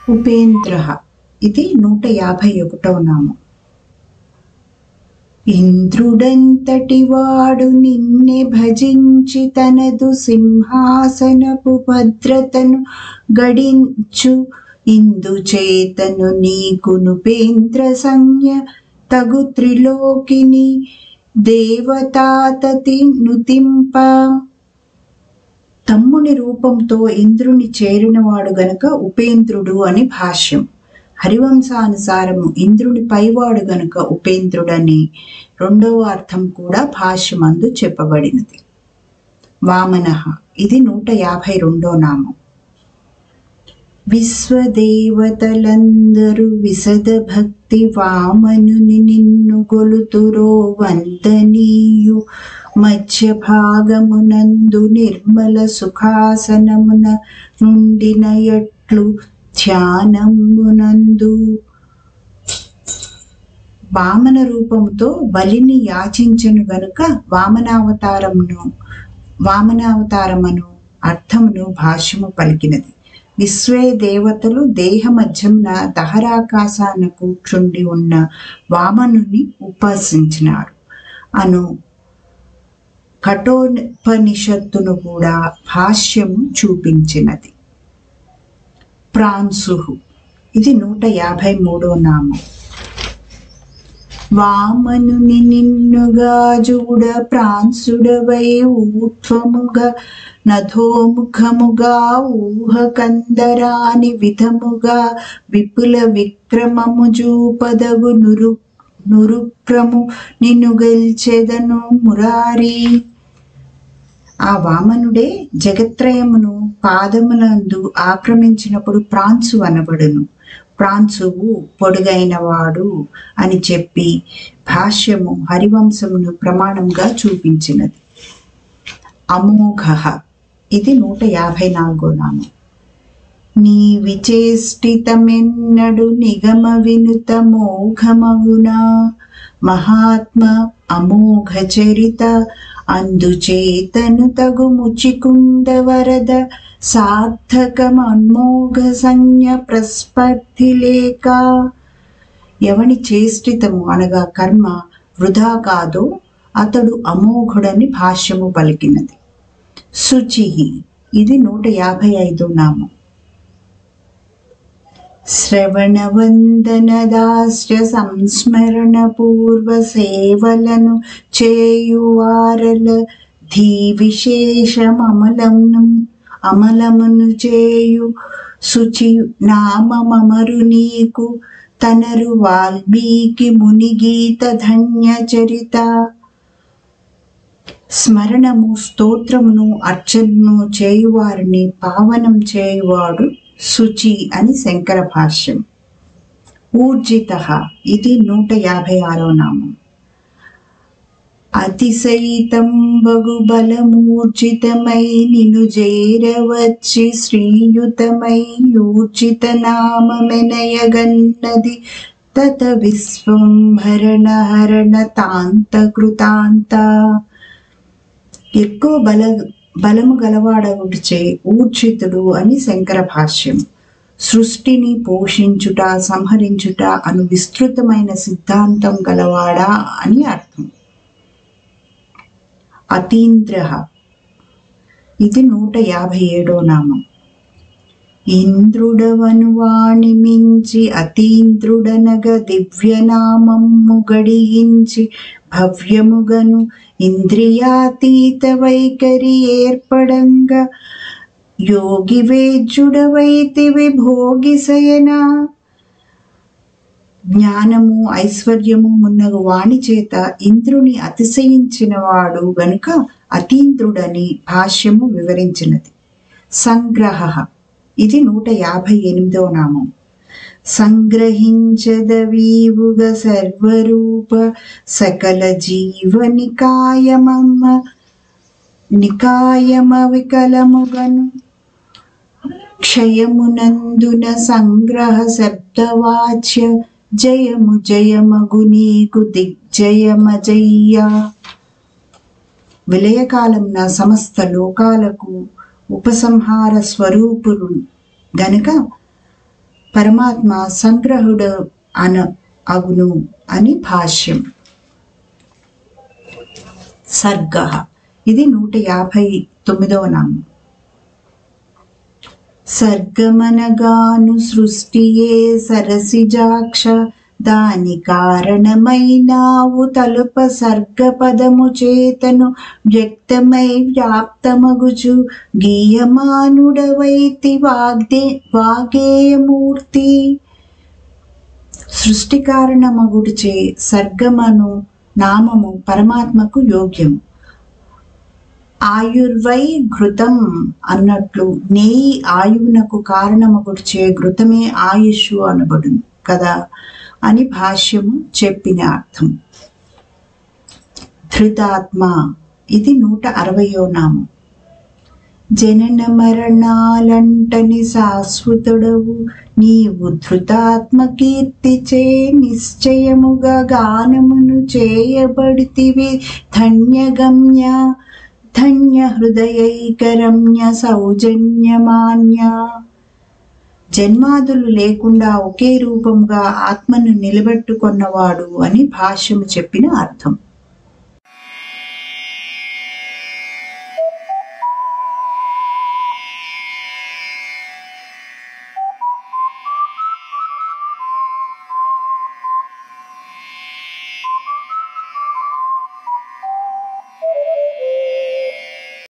ఉపేంద్ర ఇది నూట యాభై ఒకటవ నామం ఇంద్రుడంతటి వాడు నిన్నే భజించి తనదు సింహాసనపు భద్రతను గడించు ఇందుచేతను నీకు నుపేంద్ర సంజ్ఞ తగు త్రిలోకిని దేవతాతతి నుతింప తమ్ముని రూపంతో ఇంద్రుని చేరినవాడు గనుక ఉపేంద్రుడు అని భాష్యం హరివంశానుసారము ఇంద్రుని పైవాడు గనుక ఉపేంద్రుడని రెండవ అర్థం కూడా భాష్యమందు చెప్పబడినది వామన ఇది నూట యాభై రెండో నామం విశ్వదేవతలందరూ విశద భక్తి వామనుని నిన్ను గొలుతురో వందనీయు మధ్య భాగమునందు నిర్మల సుఖాసనమున నుండిన ఎట్లు ధ్యానమునందు వామన రూపముతో బలిని యాచించను గనుక వామనావతారమును వామనావతారమును అర్థమును భాష్యము పలికినది విశ్వే దేవతలు దేహ మధ్యమున దహరాకాశాన కూర్చుండి ఉన్న వామనుని ఉపాసించినారు అను కఠోపనిషత్తును కూడా భాష్యము చూపించినది ప్రాంసుహు ఇది నూట యాభై మూడో నామం వామనుని నిన్నుగా చూడ ప్రాంసుడవై ఊర్ధ్వముగా నధోముఖముగా ఊహ కందరాని విధముగా విపుల విక్రమము చూపదగు నురు నురుక్రము నిన్ను గెల్చెదను మురారి ఆ వామనుడే జగత్రయమును పాదములందు ఆక్రమించినప్పుడు ప్రాంసు అనబడును ప్రాంసువు పొడుగైన వాడు అని చెప్పి భాష్యము హరివంశమును ప్రమాణంగా చూపించినది అమోఘ ఇది నూట యాభై నాలుగో నామం నీ విచేష్టితమెన్నడు నిగమ వినుత మోఘమగునా మహాత్మ అమోఘ చరిత అందుచేతను తగు ముచికుంద వరద సార్థకమన్మోఘ సంజ్ఞ ప్రస్పర్ధి లేక ఎవని చేష్టితము అనగా కర్మ వృధా కాదో అతడు అమోఘుడని భాష్యము పలికినది శుచి ఇది నూట యాభై ఐదో నామం శ్రవణవందనదాస్య సంస్మరణ పూర్వ సేవలను చేయువారల ధీ విశేషమమలమును అమలమును చేయు శుచి నామమరు నీకు తనరు వాల్మీకి మునిగీత ధన్య చరిత స్మరణము స్తోత్రమును అర్చనను చేయువారిని పావనం చేయువాడు శుచి అని శంకర భాష్యం ఊర్జిత ఇది నూట యాభై ఆరో నామం అతిశయితం బగు బలమూర్జితమై నిను చేరవచ్చి శ్రీయుతమై ఊర్జిత నామమెనయగన్నది తత విశ్వంభరణ హరణ తాంత కృతాంత ఎక్కువ బల బలము గలవాడవుడిచే ఊర్జితుడు అని శంకర భాష్యం సృష్టిని పోషించుట సంహరించుట అను విస్తృతమైన సిద్ధాంతం గలవాడా అని అర్థం అతీంద్ర ఇది నూట యాభై ఏడో నామం ఇంద్రుడవను వాణి మించి అతీంద్రుడనగ దివ్యనామము గడియించి భవ్యముగను ఇంద్రియాతీత వైఖరి ఏర్పడంగా యోగి వేద్యుడవైతివి భోగిసయనా జ్ఞానము ఐశ్వర్యము మున్నగు వాణి చేత ఇంద్రుని అతిశయించిన వాడు గనుక అతీంద్రుడని భాష్యము వివరించినది సంగ్రహ ఇది నూట యాభై ఎనిమిదో నామం సంగ్రహించదవీవుగ సర్వరూప సకల జీవ నికాయమమ్మ నికాయమ వికలముగను క్షయమునందున సంగ్రహ శబ్దవాచ్య జయము జయమగు నీకు దిగ్జయమజయ్యా విలయకాలంన సమస్త లోకాలకు ఉపసంహార స్వరూపులు గనుక పరమాత్మ సంగ్రహుడు అన అగును అని భాష్యం సర్గ ఇది నూట యాభై తొమ్మిదవ నామం సర్గమనగాను సృష్టియే సరసిజాక్ష దాని కారణమైనావు తలుప సర్గ పదము చేతను వ్యక్తమై వ్యాప్తమగుచు గీయమానుడవైతి వాగ్దే వాగేయమూర్తి సృష్టి కారణమగుడిచే సర్గమను నామము పరమాత్మకు యోగ్యం ఆయుర్వై ఘృతం అన్నట్లు నేయి ఆయువునకు కారణమగుడిచే ఘృతమే ఆయుష్ అనబడును కదా అని భాష్యము చెప్పిన అర్థం ధృతాత్మ ఇది నూట అరవయో నామం జనన మరణాలంటని శాశ్వతుడవు నీవు ధృతాత్మ కీర్తిచే నిశ్చయముగా గానమును చేయబడితివి ధన్యగమ్య ధన్య హృదయైకరమ్య సౌజన్యమాన్య జన్మాదులు లేకుండా ఒకే రూపంగా ఆత్మను నిలబెట్టుకున్నవాడు అని భాష్యము చెప్పిన అర్థం